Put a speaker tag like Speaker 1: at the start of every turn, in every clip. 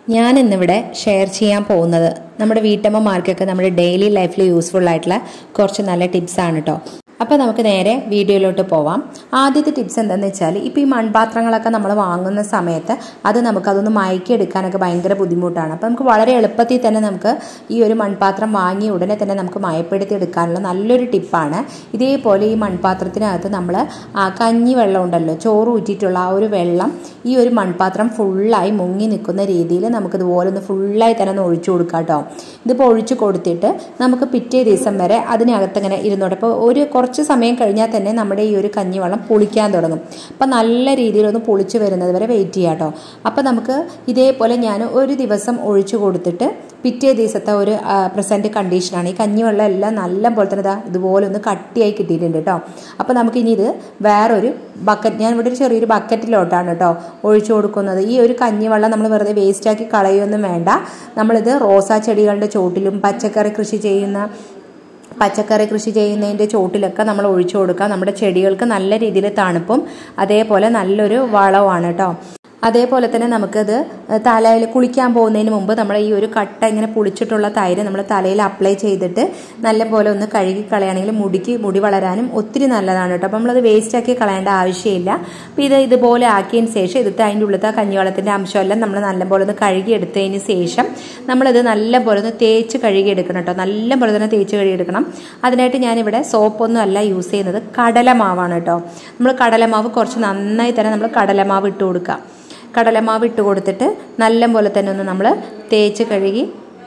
Speaker 1: ഞാൻ ഇന്നിവിടെ ഷെയർ ചെയ്യാൻ പോകുന്നത് നമ്മുടെ വീട്ടമ്മമാർക്കൊക്കെ നമ്മുടെ ഡെയിലി ലൈഫിൽ യൂസ്ഫുൾ ആയിട്ടുള്ള കുറച്ച് നല്ല ടിപ്സാണ് കേട്ടോ അപ്പോൾ നമുക്ക് നേരെ വീഡിയോയിലോട്ട് പോവാം ആദ്യത്തെ ടിപ്സ് എന്താണെന്ന് വെച്ചാൽ ഇപ്പോൾ ഈ മൺപാത്രങ്ങളൊക്കെ നമ്മൾ വാങ്ങുന്ന സമയത്ത് അത് നമുക്ക് അതൊന്ന് മയക്കിയെടുക്കാനൊക്കെ ഭയങ്കര ബുദ്ധിമുട്ടാണ് അപ്പോൾ നമുക്ക് വളരെ എളുപ്പത്തിൽ തന്നെ നമുക്ക് ഈ ഒരു മൺപാത്രം വാങ്ങി ഉടനെ തന്നെ നമുക്ക് മയപ്പെടുത്തി എടുക്കാനുള്ള നല്ലൊരു ടിപ്പാണ് ഇതേപോലെ ഈ മൺപാത്രത്തിനകത്ത് നമ്മൾ ആ കഞ്ഞി വെള്ളം ഉണ്ടല്ലോ ചോറ് ഊറ്റിയിട്ടുള്ള ആ ഒരു വെള്ളം ഈ ഒരു മൺപാത്രം ഫുള്ളായി മുങ്ങി നിൽക്കുന്ന രീതിയിൽ നമുക്കിതുപോലെ ഒന്ന് ഫുള്ളായി തന്നെ ഒന്ന് ഒഴിച്ചു കൊടുക്കാം കേട്ടോ ഇതിപ്പോൾ ഒഴിച്ചു കൊടുത്തിട്ട് നമുക്ക് പിറ്റേ ദിവസം വരെ അതിനകത്ത് ഇങ്ങനെ ഇരുന്നോട്ടെ അപ്പോൾ ഒരു കുറച്ച് സമയം കഴിഞ്ഞാൽ തന്നെ നമ്മുടെ ഈ ഒരു കഞ്ഞിവെള്ളം പുളിക്കാൻ തുടങ്ങും അപ്പം നല്ല രീതിയിലൊന്ന് പുളിച്ച് വരുന്നത് വരെ വെയിറ്റ് ചെയ്യാം കേട്ടോ അപ്പം നമുക്ക് ഇതേപോലെ ഞാൻ ഒരു ദിവസം ഒഴിച്ചു കൊടുത്തിട്ട് പിറ്റേ ദിവസത്തെ ഒരു പ്രസൻറ്റ് കണ്ടീഷനാണ് ഈ കഞ്ഞിവെള്ളം എല്ലാം നല്ല പോലെ തന്നെ ഇതാ ഇതുപോലെ ഒന്ന് കട്ടിയായി കിട്ടിയിട്ടുണ്ട് കേട്ടോ അപ്പോൾ നമുക്കിനി ഇത് വേറൊരു ബക്കറ്റ് ഞാൻ ഇവിടെ ഒരു ചെറിയൊരു ബക്കറ്റിലോട്ടാണ് കേട്ടോ ഒഴിച്ചു കൊടുക്കുന്നത് ഈ ഒരു കഞ്ഞിവെള്ളം നമ്മൾ വെറുതെ വേസ്റ്റാക്കി കളയൊന്നും വേണ്ട നമ്മളിത് റോസാ ചെടികളുടെ ചോട്ടിലും പച്ചക്കറി കൃഷി ചെയ്യുന്ന പച്ചക്കറി കൃഷി ചെയ്യുന്നതിൻ്റെ ചോട്ടിലൊക്കെ നമ്മൾ ഒഴിച്ചു കൊടുക്കുക നമ്മുടെ ചെടികൾക്ക് നല്ല രീതിയിൽ തണുപ്പും അതേപോലെ നല്ലൊരു വളമാണ് കേട്ടോ അതേപോലെ തന്നെ നമുക്കത് തലയിൽ കുളിക്കാൻ പോകുന്നതിന് മുമ്പ് നമ്മൾ ഈ ഒരു കട്ട ഇങ്ങനെ പുളിച്ചിട്ടുള്ള തൈര് നമ്മൾ തലയിൽ അപ്ലൈ ചെയ്തിട്ട് നല്ലപോലെ ഒന്ന് കഴുകി കളയുകയാണെങ്കിൽ മുടിക്ക് മുടി വളരാനും ഒത്തിരി നല്ലതാണ് കേട്ടോ അപ്പം നമ്മളത് വേസ്റ്റ് ആക്കി കളയേണ്ട ആവശ്യമില്ല അപ്പോൾ ഇത് ഇതുപോലെ ആക്കിയതിന് ശേഷം ഇതിട്ട് അതിൻ്റെ ഉള്ളിലത്തെ കഞ്ഞിവെള്ളത്തിൻ്റെ അംശമെല്ലാം നമ്മൾ നല്ലപോലെ ഒന്ന് കഴുകി എടുത്തതിന് ശേഷം നമ്മളിത് നല്ലപോലെ ഒന്ന് തേച്ച് കഴുകി എടുക്കണം കേട്ടോ നല്ലപോലെ തന്നെ തേച്ച് കഴുകി എടുക്കണം അതിനായിട്ട് ഞാനിവിടെ സോപ്പൊന്നും അല്ല യൂസ് ചെയ്യുന്നത് കടലമാവാണ് കേട്ടോ നമ്മൾ കടലമാവ് കുറച്ച് നന്നായി തന്നെ നമ്മൾ കടലമാവ് ഇട്ട് കൊടുക്കുക കടലമാവ് ഇട്ട് കൊടുത്തിട്ട് നല്ല പോലെ തന്നെ ഒന്ന് നമ്മൾ തേച്ച് കഴുകി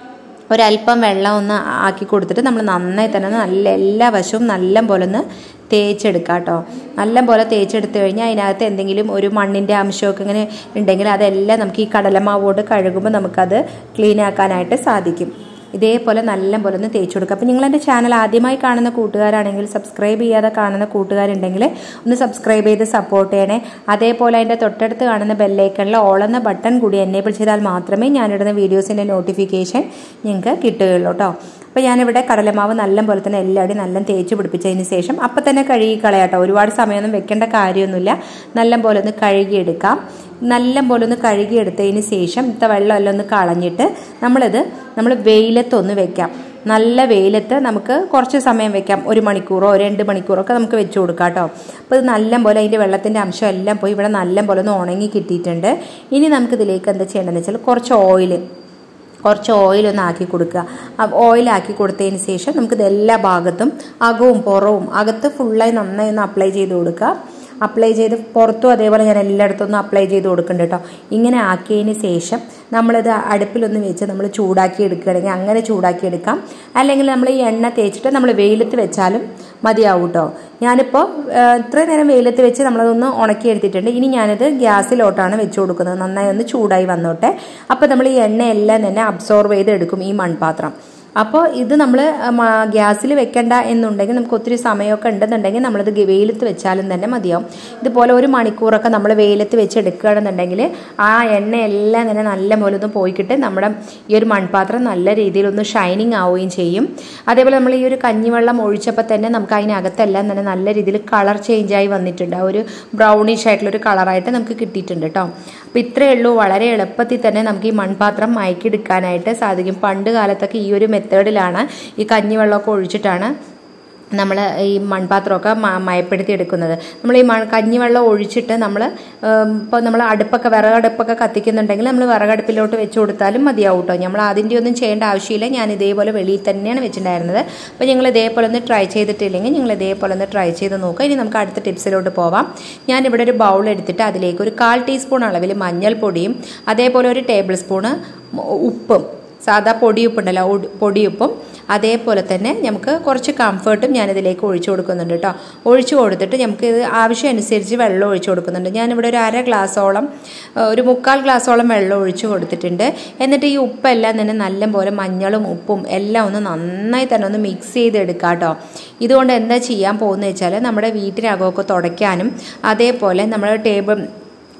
Speaker 1: ഒരല്പം വെള്ളം ഒന്ന് ആക്കി കൊടുത്തിട്ട് നമ്മൾ നന്നായി തന്നെ നല്ല എല്ലാ വശവും നല്ല പോലെ ഒന്ന് തേച്ചെടുക്കുക കേട്ടോ നല്ല പോലെ തേച്ചെടുത്ത് കഴിഞ്ഞാൽ അതിനകത്ത് എന്തെങ്കിലും ഒരു മണ്ണിൻ്റെ അംശമൊക്കെ ഇങ്ങനെ ഉണ്ടെങ്കിൽ അതെല്ലാം നമുക്ക് ഈ കടലമാവോട് കഴുകുമ്പോൾ നമുക്കത് ക്ലീൻ ആക്കാനായിട്ട് സാധിക്കും ഇതേപോലെ നല്ല പോലെ ഒന്ന് തേച്ച് കൊടുക്കുക അപ്പോൾ നിങ്ങൾ എൻ്റെ ചാനൽ ആദ്യമായി കാണുന്ന കൂട്ടുകാരാണെങ്കിൽ സബ്സ്ക്രൈബ് ചെയ്യാതെ കാണുന്ന കൂട്ടുകാരുണ്ടെങ്കിൽ ഒന്ന് സബ്സ്ക്രൈബ് ചെയ്ത് സപ്പോർട്ട് ചെയ്യണേ അതേപോലെ അതിൻ്റെ തൊട്ടടുത്ത് കാണുന്ന ബെല്ലൈക്കണിൽ ഓൾ എന്ന ബട്ടൺ കൂടി എനേബിൾ ചെയ്താൽ മാത്രമേ ഞാനിടുന്ന വീഡിയോസിൻ്റെ നോട്ടിഫിക്കേഷൻ നിങ്ങൾക്ക് കിട്ടുകയുള്ളൂ കേട്ടോ അപ്പോൾ ഞാനിവിടെ കടലമാവ് നല്ല പോലെ തന്നെ എല്ലാവരും നല്ല തേച്ച് പിടിപ്പിച്ചതിന് ശേഷം അപ്പം തന്നെ കഴുകി കളയാട്ടോ ഒരുപാട് സമയമൊന്നും വെക്കേണ്ട കാര്യമൊന്നുമില്ല നല്ല പോലെ ഒന്ന് കഴുകിയെടുക്കാം നല്ല പോലെ ഒന്ന് കഴുകിയെടുത്തതിന് ശേഷം ഇത്ത വെള്ളമെല്ലാം ഒന്ന് കളഞ്ഞിട്ട് നമ്മളിത് നമ്മൾ വെയിലത്തൊന്ന് വെക്കാം നല്ല വെയിലത്ത് നമുക്ക് കുറച്ച് സമയം വെക്കാം ഒരു മണിക്കൂറോ രണ്ട് മണിക്കൂറോ ഒക്കെ നമുക്ക് വെച്ച് കൊടുക്കാം കേട്ടോ അപ്പോൾ ഇത് നല്ല പോലെ അതിൻ്റെ വെള്ളത്തിൻ്റെ അംശം എല്ലാം പോയി ഇവിടെ നല്ല പോലെ ഒന്ന് ഉണങ്ങി കിട്ടിയിട്ടുണ്ട് ഇനി നമുക്കിതിലേക്ക് എന്താ ചെയ്യേണ്ടതെന്ന് വെച്ചാൽ കുറച്ച് ഓയിൽ കുറച്ച് ഓയിലൊന്ന് ആക്കി കൊടുക്കുക ഓയിലാക്കി കൊടുത്തതിന് ശേഷം നമുക്കിത് എല്ലാ ഭാഗത്തും അകവും പുറവും അകത്ത് ഫുള്ളായി നന്നായി ഒന്ന് അപ്ലൈ ചെയ്ത് കൊടുക്കുക അപ്ലൈ ചെയ്ത് പുറത്തും അതേപോലെ ഞാൻ എല്ലായിടത്തും ഒന്ന് അപ്ലൈ ചെയ്ത് കൊടുക്കുന്നുണ്ട് കേട്ടോ ഇങ്ങനെ ആക്കിയതിന് ശേഷം നമ്മളിത് അടുപ്പിലൊന്ന് വെച്ച് നമ്മൾ ചൂടാക്കി എടുക്കുകയാണെങ്കിൽ അങ്ങനെ ചൂടാക്കി എടുക്കാം അല്ലെങ്കിൽ നമ്മൾ ഈ എണ്ണ തേച്ചിട്ട് നമ്മൾ വെയിലത്ത് വെച്ചാലും മതിയാവും കേട്ടോ ഞാനിപ്പോൾ ഇത്രയും നേരം വെയിലത്ത് വെച്ച് നമ്മളതൊന്ന് ഉണക്കി എടുത്തിട്ടുണ്ട് ഇനി ഞാനിത് ഗ്യാസിലോട്ടാണ് വെച്ച് കൊടുക്കുന്നത് നന്നായി ഒന്ന് ചൂടായി വന്നോട്ടെ അപ്പോൾ നമ്മൾ ഈ എണ്ണയെല്ലാം തന്നെ അബ്സോർവ് ചെയ്ത് എടുക്കും ഈ മൺപാത്രം അപ്പോൾ ഇത് നമ്മൾ ഗ്യാസിൽ വെക്കേണ്ട എന്നുണ്ടെങ്കിൽ നമുക്ക് ഒത്തിരി സമയമൊക്കെ ഉണ്ടെന്നുണ്ടെങ്കിൽ നമ്മളിത് വെയിലത്ത് വെച്ചാലും തന്നെ മതിയാവും ഇതുപോലെ ഒരു മണിക്കൂറൊക്കെ നമ്മൾ വെയിലത്ത് വെച്ച് എടുക്കുകയാണെന്നുണ്ടെങ്കിൽ ആ എണ്ണയെല്ലാം തന്നെ നല്ല പോലെ ഒന്ന് പോയിക്കിട്ട് നമ്മുടെ ഈ ഒരു മൺപാത്രം നല്ല രീതിയിൽ ഒന്ന് ഷൈനിങ് ആവുകയും ചെയ്യും അതേപോലെ നമ്മൾ ഈ ഒരു കഞ്ഞിവെള്ളം ഒഴിച്ചപ്പോൾ തന്നെ നമുക്ക് അതിനകത്തെല്ലാം തന്നെ നല്ല രീതിയിൽ കളർ ചേഞ്ചായി വന്നിട്ടുണ്ട് ആ ഒരു ബ്രൗണിഷ് ആയിട്ടുള്ളൊരു കളറായിട്ട് നമുക്ക് കിട്ടിയിട്ടുണ്ട് കേട്ടോ അപ്പോൾ ഇത്രയേ ഉള്ളൂ വളരെ എളുപ്പത്തിൽ തന്നെ നമുക്ക് ഈ മൺപാത്രം മയക്കിയെടുക്കാനായിട്ട് സാധിക്കും പണ്ട് കാലത്തൊക്കെ ഈ ഒരു മെത്തേഡിലാണ് ഈ കഞ്ഞിവെള്ളമൊക്കെ ഒഴിച്ചിട്ടാണ് നമ്മൾ ഈ മൺപാത്രമൊക്കെ മയപ്പെടുത്തി എടുക്കുന്നത് നമ്മൾ ഈ മൺ കഞ്ഞിവെള്ളം ഒഴിച്ചിട്ട് നമ്മൾ ഇപ്പോൾ നമ്മൾ അടുപ്പൊക്കെ വിറകടുപ്പൊക്കെ കത്തിക്കുന്നുണ്ടെങ്കിൽ നമ്മൾ വിറകടുപ്പിലോട്ട് വെച്ച് കൊടുത്താലും മതിയാവും കേട്ടോ നമ്മൾ അതിൻ്റെ ഒന്നും ചെയ്യേണ്ട ആവശ്യമില്ല ഞാൻ ഇതേപോലെ വെളിയിൽ തന്നെയാണ് വെച്ചിട്ടുണ്ടായിരുന്നത് അപ്പോൾ നിങ്ങൾ ഇതേപോലെ ഒന്ന് ട്രൈ ചെയ്തിട്ടില്ലെങ്കിൽ നിങ്ങൾ ഇതേപോലെ ഒന്ന് ട്രൈ ചെയ്ത് നോക്കുക ഇനി നമുക്ക് അടുത്ത ടിപ്സിലോട്ട് പോവാം ഞാനിവിടെ ഒരു ബൗൾ എടുത്തിട്ട് അതിലേക്ക് ഒരു കാൽ ടീസ്പൂൺ അളവിൽ മഞ്ഞൾപ്പൊടിയും അതേപോലെ ഒരു ടേബിൾ സ്പൂണ് ഉപ്പും സാധാ പൊടിയുപ്പുണ്ടല്ലോ പൊടിയുപ്പും അതേപോലെ തന്നെ നമുക്ക് കുറച്ച് കംഫർട്ടും ഞാനിതിലേക്ക് ഒഴിച്ചു കൊടുക്കുന്നുണ്ട് കേട്ടോ ഒഴിച്ചു കൊടുത്തിട്ട് നമുക്ക് ഇത് ആവശ്യം അനുസരിച്ച് വെള്ളം ഒഴിച്ചു കൊടുക്കുന്നുണ്ട് ഞാനിവിടെ ഒരു അര ഗ്ലാസോളം ഒരു മുക്കാൽ ഗ്ലാസോളം വെള്ളം ഒഴിച്ചു കൊടുത്തിട്ടുണ്ട് എന്നിട്ട് ഈ ഉപ്പെല്ലാം തന്നെ നല്ല പോലെ മഞ്ഞളും ഉപ്പും എല്ലാം ഒന്ന് നന്നായി തന്നെ ഒന്ന് മിക്സ് ചെയ്തെടുക്കാം കേട്ടോ ഇതുകൊണ്ട് എന്താ ചെയ്യാൻ പോകുന്നത് വെച്ചാൽ നമ്മുടെ വീട്ടിനകമൊക്കെ തുടയ്ക്കാനും അതേപോലെ നമ്മുടെ ടേബിൾ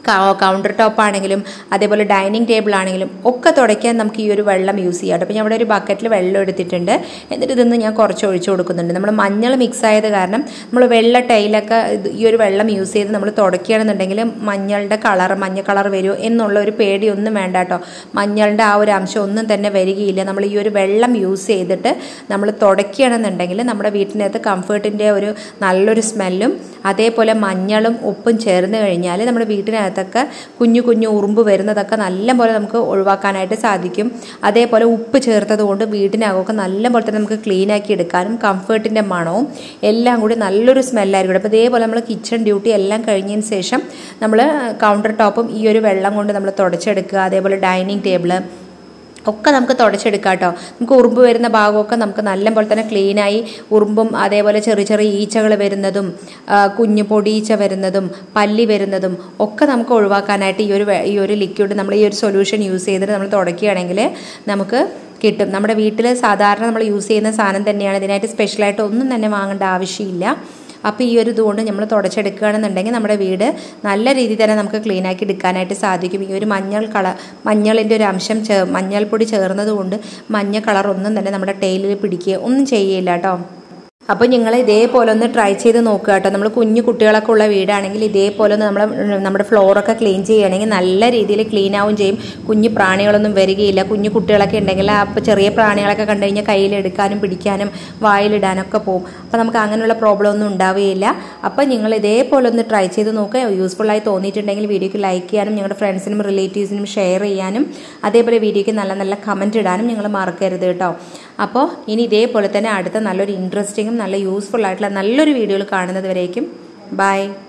Speaker 1: കൗണ്ടർ ടോപ്പ് ആണെങ്കിലും അതേപോലെ ഡൈനിങ് ടേബിൾ ആണെങ്കിലും ഒക്കെ തുടയ്ക്കാൻ നമുക്ക് ഈ ഒരു വെള്ളം യൂസ് ചെയ്യാം അപ്പോൾ ഞാൻ ഇവിടെ ഒരു ബക്കറ്റിൽ വെള്ളം എടുത്തിട്ടുണ്ട് എന്നിട്ട് ഇതൊന്ന് ഞാൻ കുറച്ച് ഒഴിച്ചു കൊടുക്കുന്നുണ്ട് നമ്മൾ മഞ്ഞൾ മിക്സ് ആയത് കാരണം നമ്മൾ വെള്ള ടൈലൊക്കെ ഇത് ഈ ഒരു വെള്ളം യൂസ് ചെയ്ത് നമ്മൾ തുടയ്ക്കുകയാണെന്നുണ്ടെങ്കിൽ മഞ്ഞളുടെ കളർ മഞ്ഞ കളർ വരുമോ എന്നുള്ള ഒരു പേടിയൊന്നും വേണ്ട കേട്ടോ മഞ്ഞളുടെ ആ ഒരു അംശം ഒന്നും തന്നെ വരികയില്ല നമ്മൾ ഈ ഒരു വെള്ളം യൂസ് ചെയ്തിട്ട് നമ്മൾ തുടയ്ക്കുകയാണെന്നുണ്ടെങ്കിൽ നമ്മുടെ വീട്ടിനകത്ത് കംഫേർട്ടിൻ്റെ ഒരു നല്ലൊരു സ്മെല്ലും അതേപോലെ മഞ്ഞളും ഉപ്പും ചേർന്ന് കഴിഞ്ഞാൽ നമ്മുടെ വീട്ടിനകത്തൊക്കെ കുഞ്ഞു കുഞ്ഞു ഉറുമ്പ് വരുന്നതൊക്കെ നല്ലപോലെ നമുക്ക് ഒഴിവാക്കാനായിട്ട് സാധിക്കും അതേപോലെ ഉപ്പ് ചേർത്തത് കൊണ്ട് വീട്ടിനകമൊക്കെ നല്ലപോലെ തന്നെ നമുക്ക് ക്ലീൻ ആക്കി എടുക്കാനും കംഫേർട്ടിൻ്റെ മണവും എല്ലാം കൂടി നല്ലൊരു സ്മെല്ലായിരിക്കും അപ്പോൾ ഇതേപോലെ നമ്മൾ കിച്ചൺ ഡ്യൂട്ടി എല്ലാം കഴിഞ്ഞതിന് ശേഷം നമ്മൾ കൗണ്ടർ ടോപ്പും ഈ ഒരു വെള്ളം കൊണ്ട് നമ്മൾ തുടച്ചെടുക്കുക അതേപോലെ ഡൈനിങ് ടേബിള് ഒക്കെ നമുക്ക് തുടച്ചെടുക്കാം കേട്ടോ നമുക്ക് ഉറുമ്പ് വരുന്ന ഭാഗമൊക്കെ നമുക്ക് നല്ല പോലെ തന്നെ ക്ലീനായി ഉറുമ്പും അതേപോലെ ചെറിയ ചെറിയ ഈച്ചകൾ വരുന്നതും ആ, കുഞ്ഞു പൊടിയീച്ച വരുന്നതും പല്ലി വരുന്നതും ഒക്കെ നമുക്ക് ഒഴിവാക്കാനായിട്ട് ഈ ഒരു വെ- ഈ ഒരു ലിക്വിഡ് നമ്മൾ ഈ ഒരു സൊല്യൂഷൻ യൂസ് ചെയ്തിട്ട് നമ്മൾ തുടയ്ക്കുകയാണെങ്കിൽ നമുക്ക് കിട്ടും നമ്മുടെ വീട്ടിൽ സാധാരണ നമ്മൾ യൂസ് ചെയ്യുന്ന സാധനം തന്നെയാണ് ഇതിനായിട്ട് സ്പെഷ്യലായിട്ട് ഒന്നും തന്നെ വാങ്ങേണ്ട ആവശ്യമില്ല അപ്പോൾ ഈ ഒരു ഇതുകൊണ്ട് നമ്മൾ തുടച്ചെടുക്കുകയാണെന്നുണ്ടെങ്കിൽ നമ്മുടെ വീട് നല്ല രീതിയിൽ തന്നെ നമുക്ക് ക്ലീൻ ആക്കി എടുക്കാനായിട്ട് സാധിക്കും ഈ ഒരു മഞ്ഞൾ കളർ മഞ്ഞളിൻ്റെ ഒരു അംശം ചേ മഞ്ഞൾപ്പൊടി ചേർന്നത് കൊണ്ട് മഞ്ഞ കളർ ഒന്നും തന്നെ നമ്മുടെ ടൈലിൽ പിടിക്കുക ഒന്നും ചെയ്യില്ല കേട്ടോ അപ്പോൾ നിങ്ങൾ ഇതേപോലെ ഒന്ന് ട്രൈ ചെയ്ത് നോക്കുക കേട്ടോ നമ്മൾ കുഞ്ഞു കുട്ടികളൊക്കെ ഉള്ള വീടാണെങ്കിൽ ഇതേപോലെ ഒന്ന് നമ്മൾ നമ്മുടെ ഫ്ലോറൊക്കെ ക്ലീൻ ചെയ്യുകയാണെങ്കിൽ നല്ല രീതിയിൽ ക്ലീൻ ആവും ചെയ്യും കുഞ്ഞു പ്രാണികളൊന്നും വരികയില്ല കുഞ്ഞു കുട്ടികളൊക്കെ ഉണ്ടെങ്കിൽ അപ്പോൾ ചെറിയ പ്രാണികളൊക്കെ കണ്ടു കഴിഞ്ഞാൽ കയ്യിലെടുക്കാനും പിടിക്കാനും വായിലിടാനൊക്കെ പോകും അപ്പോൾ നമുക്ക് അങ്ങനെയുള്ള പ്രോബ്ലം ഒന്നും ഉണ്ടാവുകയില്ല അപ്പോൾ നിങ്ങൾ ഇതേപോലെ ഒന്ന് ട്രൈ ചെയ്ത് നോക്കുക യൂസ്ഫുള്ളായി തോന്നിയിട്ടുണ്ടെങ്കിൽ വീഡിയോക്ക് ലൈക്ക് ചെയ്യാനും ഞങ്ങളുടെ ഫ്രണ്ട്സിനും റിലേറ്റീവ്സിനും ഷെയർ ചെയ്യാനും അതേപോലെ വീഡിയോക്ക് നല്ല നല്ല കമൻറ്റ് ഇടാനും നിങ്ങൾ മറക്കരുത് കേട്ടോ അപ്പോൾ ഇനി ഇതേപോലെ തന്നെ അടുത്ത നല്ലൊരു ഇൻട്രസ്റ്റിങ്ങും നല്ല യൂസ്ഫുൾ ആയിട്ടുള്ള നല്ലൊരു വീഡിയോകൾ കാണുന്നത് വരേക്കും ബൈ